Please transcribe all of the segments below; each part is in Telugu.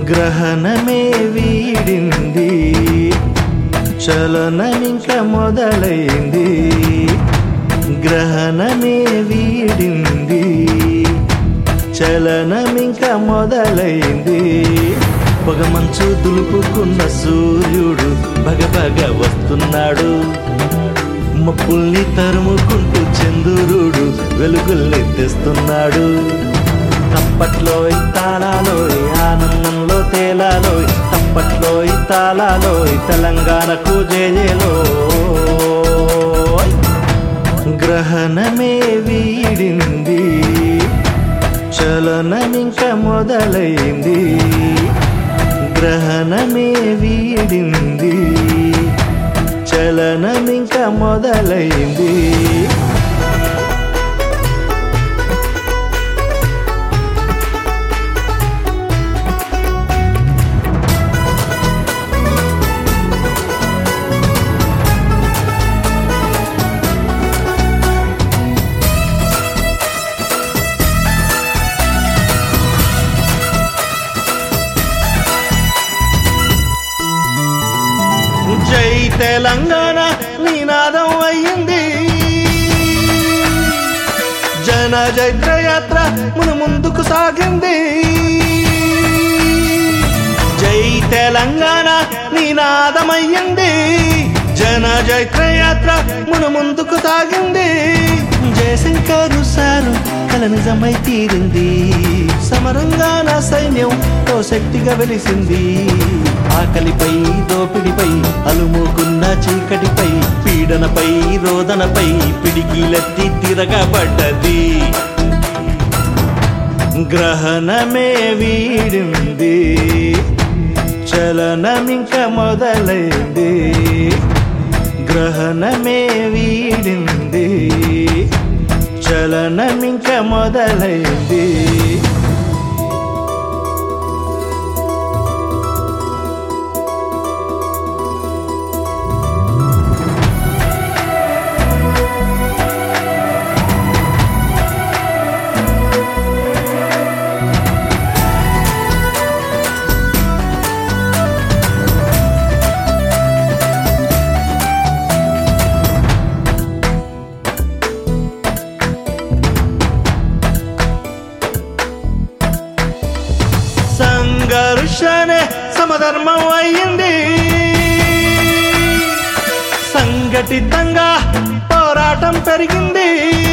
గ్రహణమే వీడింది చలనమింక మొదలైంది గ్రహణమే వీడింది చలనమింక మొదలైంది పొగమంచు దులుపుకున్న సూర్యుడు భగభగ వస్తున్నాడు మప్పుల్ని తరుముకుంటూ చంద్రుడు వెలుగుల్ని తెస్తున్నాడు తప్పట్లో తాళాలో ఆనందంలో తేలాలో తప్పట్లో తాళాలో తెలంగాణకు జయలో గ్రహణమే వీడింది చలనమింక మొదలైంది గ్రహణమే వీడింది చలనమింక మొదలైంది జై తెలంగాణ నినాదం అయ్యింది జన జైత్ర యాత్ర మన ముందుకు సాగింది జై తెలంగాణ నినాదమయ్యింది జన జైత్ర యాత్ర మన ముందుకు సాగింది జయశంకరు సారు కల నిజమై తీరింది సమరంగా నా సైన్యం ఓ శక్తిగా వెలిసింది ఆకలిపై దోపిడిపై అలుముకున్న చీకటిపై పీడనపై రోదనపై పిడికిలెత్తి తిరగబడ్డది గ్రహణమే వీడింది చలనమింక మొదలైంది గ్రహణమే వీడింది చలనమింక మొదలైంది సంఘర్షణే సమధర్మం అయ్యింది సంఘటితంగా పోరాటం పెరిగింది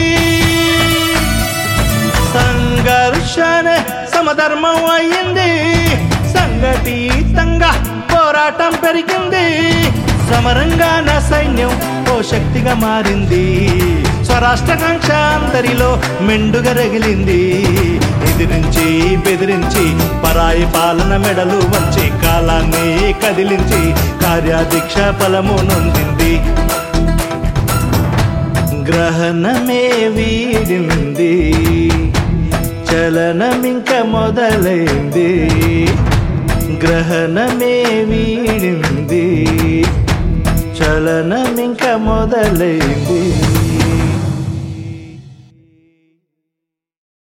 సంఘర్షణే సమధర్మం అయ్యింది సంఘటితంగా పోరాటం పెరిగింది సమరంగా నా సైన్యం ఓ శక్తిగా మారింది స్వరాష్ట్రకాంక్ష అందరిలో మెండుగా రగిలింది ఎదిరించి బెదిరించి పరాయి పాలన మెడలు వంచి కాలాన్ని కదిలించి కార్యాదీక్ష ఫలము నొందింది గ్రహణమే వీడింది చలనమింక మొదలైంది గ్రహణమే వీడింది చలనమింక మొదలైంది